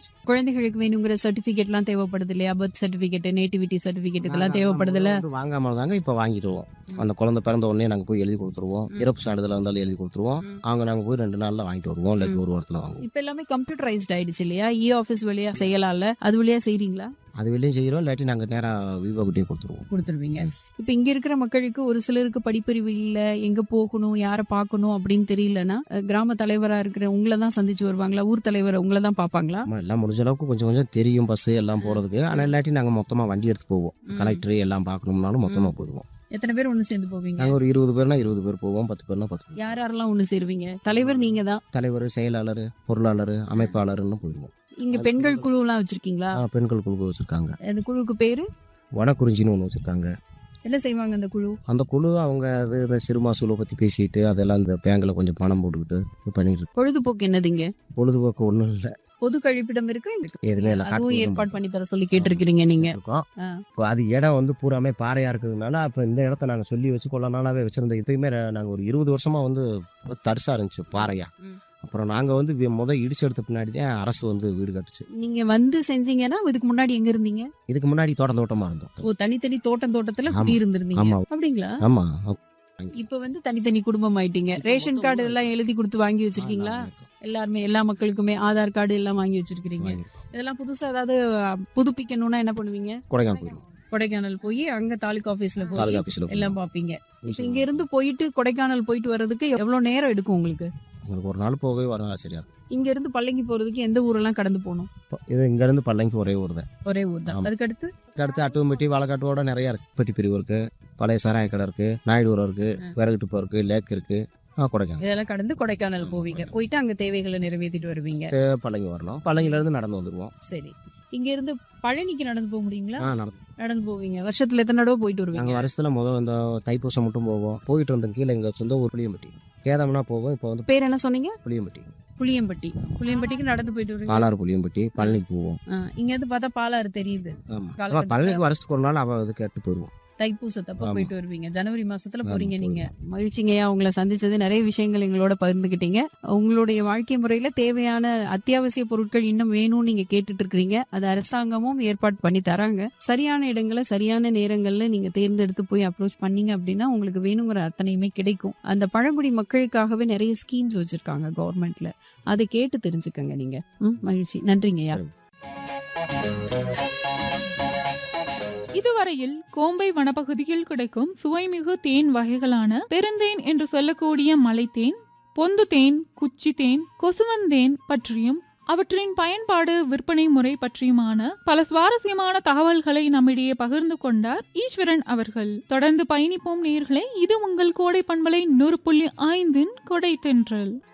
இருந்துச்சு குழந்தைகளுக்கு வேணுங்கிற சர்டிபிகேட்லாம் தேவைப்படுது இல்லையா பர்த் சர்டிபிகேட் நேட்டிவிட்டி சர்டிபிகேட் இதெல்லாம் நாங்க தேவைப்படுதுல்ல முதல்ல வந்து வாங்காம தாங்க இப்போ வாங்கிடுவோம் அந்த குழந்தை பிறந்த உடனே நாங்கள் போய் எழுதி கொடுத்துருவோம் இறப்பு சான்றிதழ் இருந்தாலும் எழுதி கொடுத்துருவோம் ம். அவங்க நாங்கள் போய் ரெண்டு நாளில் வாங்கிட்டு வருவோம் இல்லாட்டி ஒரு வாரத்தில் வாங்குவோம் இப்ப எல்லாமே கம்ப்யூட்டரைஸ்ட் ஆயிடுச்சு இல்லையா இ ஆபீஸ் வழியா செய்யலாம்ல அது வழியா செய்றீங்களா அது வெளியும் செய்கிறோம் இல்லாட்டி நாங்கள் நேராக விவோ கிட்டே கொடுத்துருவோம் கொடுத்துருவீங்க இப்ப இங்க இருக்கிற மக்களுக்கு ஒரு சிலருக்கு படிப்பறிவு இல்ல எங்க போகணும் யாரை பார்க்கணும் அப்படின்னு தெரியலன்னா அஹ், கிராம தலைவரா இருக்கிற உங்களை தான் சந்திச்சு வருவாங்களா ஊர் தலைவர் உங்களை தான் பாப்பாங்களா ஆமாம் எல்லாம் முடிஞ்ச அளவுக்கு கொஞ்சம் கொஞ்சம் தெரியும் பஸ்ஸு எல்லாம் போகிறதுக்கு ஆனால் இல்லாட்டி நாங்கள் மொத்தமாக வண்டி எடுத்து போவோம் ம். கலெக்டர் எல்லாம் பார்க்கணும்னாலும் மொத்தமாக போயிடுவோம் எத்தனை பேர் ஒண்ணு சேர்ந்து போவீங்க நாங்கள் ஒரு இருபது பேர்னா இருபது பேர் போவோம் பத்து பேர்னா பத்து பேர் யார் யாரெல்லாம் ஒண்ணு சேருவீங்க தலைவர் நீங்க தான் தலைவர் செயலாளர் பொருளாளர் அமைப்பாளர்னு போயிடுவோம் இங்க பெண்கள் குழு எல்லாம் வச்சிருக்கீங்களா ஆ, பெண்கள் குழு வச்சுருக்காங்க அந்த குழுவுக்கு பேரு வனக்குறிஞ்சின்னு ஒன்று வச்சுருக்காங்க என்ன செய்வாங்க அந்த குழு அந்த குழு அவங்க அது இந்த சிறுமாசூலை பற்றி பேசிட்டு அதெல்லாம் இந்த பேங்கில் கொஞ்சம் பணம் போட்டுக்கிட்டு இது பண்ணிட்டு இருக்கு. பொழுதுபோக்கு என்னதுங்க பொழுதுபோக்கு ஒன்றும் இல்லை பொது கழிப்பிடம் இருக்கு எதுவுமே இல்லை அதுவும் ஏற்பாடு பண்ணி தர சொல்லி கேட்டிருக்கிறீங்க நீங்க இருக்கோம் ஆ. இப்போ அது இடம் வந்து பூராமே பாறையாக இருக்கிறதுனால அப்போ இந்த இடத்த நாங்கள் சொல்லி வச்சு கொள்ள நாளாவே வச்சுருந்தோம் இப்பயுமே நாங்கள் ஒரு இருபது வருஷமாக வந்து தரிசாக இருந்துச்சு பாறையா ம். அப்புறம் நாங்கள் வந்து வி- முத இடிச்சு எடுத்த பின்னாடி தான் அரசு வந்து வீடு கட்டுச்சு நீங்க வந்து செஞ்சீங்கன்னா இதுக்கு முன்னாடி எங்க இருந்தீங்க இதுக்கு முன்னாடி தோட்டம் தோட்டமாக இருந்தோம் ஓ தனித்தனி தோட்டம் தோட்டத்துல ஆமா. குடி இருந்திருந்தீங்க ஆமா. அப்படிங்களா ஆமாம் இப்ப வந்து தனித்தனி குடும்பம் ஆயிட்டீங்க இப்ப ரேஷன் மொத்தம் கார்டு ஒரு- எல்லாம் எழுதி கொடுத்து வாங்கி வச்சிருக்கீங்களா எல்லாருமே எல்லா மக்களுக்குமே ஆதார் கார்டு எல்லாம் வாங்கி வச்சிருக்கீங்க இதெல்லாம் புதுசா ஏதாவது அஹ், புதுப்பிக்கணும்னா என்ன பண்ணுவீங்க கொடைக்கானல் போயிடுவோம் கொடைக்கானல் போய் அங்க தாலுகா ஆபீஸ்ல போய் தாலுகா ஆஃபீஸில் எல்லாம் பாப்பீங்க இப்ப இங்க இருந்து போயிட்டு கொடைக்கானல் போயிட்டு வர்றதுக்கு எவ்வளவு நேரம் எடுக்கும் உங்களுக்கு உங்களுக்கு ஒரு நாள் போகவே வர ஆச்சரியா இருக்கும். இங்க இருந்து பள்ளங்கி போறதுக்கு எந்த ஊரெல்லாம் கடந்து போகணும் இப்போ இது இங்கேருந்து பல்லங்கி ஒரே ஊர் தான் ஒரே ஊர் தான் ஆமா. அதுக்கடுத்து அடுத்து அட்டுவம்பட்டி வாழைக்காட்டோட நிறையா இருக்குது பெட்டி பிரிவு இருக்குது பழைய சாராய கடை இருக்குது நாயுடுவரம் இருக்குது விறகுட்டுப்பம் இருக்குது லேக் இருக்குது ஆ கொடைக்கானல் இதெல்லாம் கடந்து கொடைக்கானல் போவீங்க போயிட்டு அங்க தேவைகளை நிறைவேற்றிட்டு வருவீங்க தே- பல்லங்கி வரணும் பல்லங்கிலேருந்து நடந்து வந்துடுவோம் சரி இங்க இருந்து பழனிக்கு நடந்து போக முடியுங்களா ஆ நடந்து நடந்து போவீங்க வருஷத்துல எத்தனை தடவை போயிட்டு வருவீங்க நாங்கள் வருஷத்தில் முதல் இந்த தைப்பூசம் மட்டும் போவோம் போயிட்டு வந்தோம் கீழே எங்கள் சொந்த ஊர் புளியம்பட்டி கேதம்னா போவோம் இப்போ வந்து பேர் என்ன சொன்னீங்க புளியம்பட்டி புளியம்பட்டி புளியம்பட்டிக்கு நடந்து போயிட்டு வருவீங்க பாலாறு புளியம்பட்டி பழனிக்கு போவோம் ஆ, இங்க இருந்து பார்த்தா பாலாறு தெரியுது ஆமாம் காலகட்டத்துல- பழனிக்கு வருஷத்துக்கு ஒரு நாள் அவள் இது கேட்டு போயிடுவோம் தைப்பூசத்தப்ப ஆமா. போயிட்டு வருவீங்க ஜனவரி மாசத்துல ஆமா, போறீங்க நீங்க போயிடுவோம். மகிழ்ச்சிங்கய்யா உங்களை சந்திச்சது நிறைய விஷயங்கள் எங்களோட பகிர்ந்துக்கிட்டீங்க உங்களுடைய வாழ்க்கை முறையில தேவையான அத்தியாவசிய பொருட்கள் இன்னும் வேணும்னு நீங்க கேட்டுட்டு இருக்கிறீங்க அது அரசாங்கமும் ஏற்பாடு பண்ணி தராங்க சரியான இடங்களை சரியான நேரங்கள்ல நீங்க தேர்ந்தெடுத்து போய் அப்ரோச் பண்ணீங்க அப்படின்னா உங்களுக்கு வேணுங்கிற அத்தனையுமே கிடைக்கும் அந்த பழங்குடி மக்களுக்காகவே நிறைய ஸ்கீம்ஸ் வச்சிருக்காங்க கவர்மெண்ட்ல அதை கேட்டு தெரிஞ்சுக்கங்க நீங்க ம், மகிழ்ச்சி நன்றிங்கய்யா இதுவரையில் கோம்பை வனப்பகுதியில் கிடைக்கும் சுவைமிகு தேன் வகைகளான பெருந்தேன் என்று சொல்லக்கூடிய மலைத்தேன் பொந்து தேன் குச்சி தேன் கொசுவந்தேன் பற்றியும் அவற்றின் பயன்பாடு விற்பனை முறை பற்றியுமான பல சுவாரஸ்யமான தகவல்களை நம்மிடையே பகிர்ந்து கொண்டார் ஈஸ்வரன் அவர்கள் தொடர்ந்து பயணிப்போம் நேர்களே இது உங்கள் கோடை பண்பலை நூறு புள்ளி ஐந்தின் கொடை தென்றல்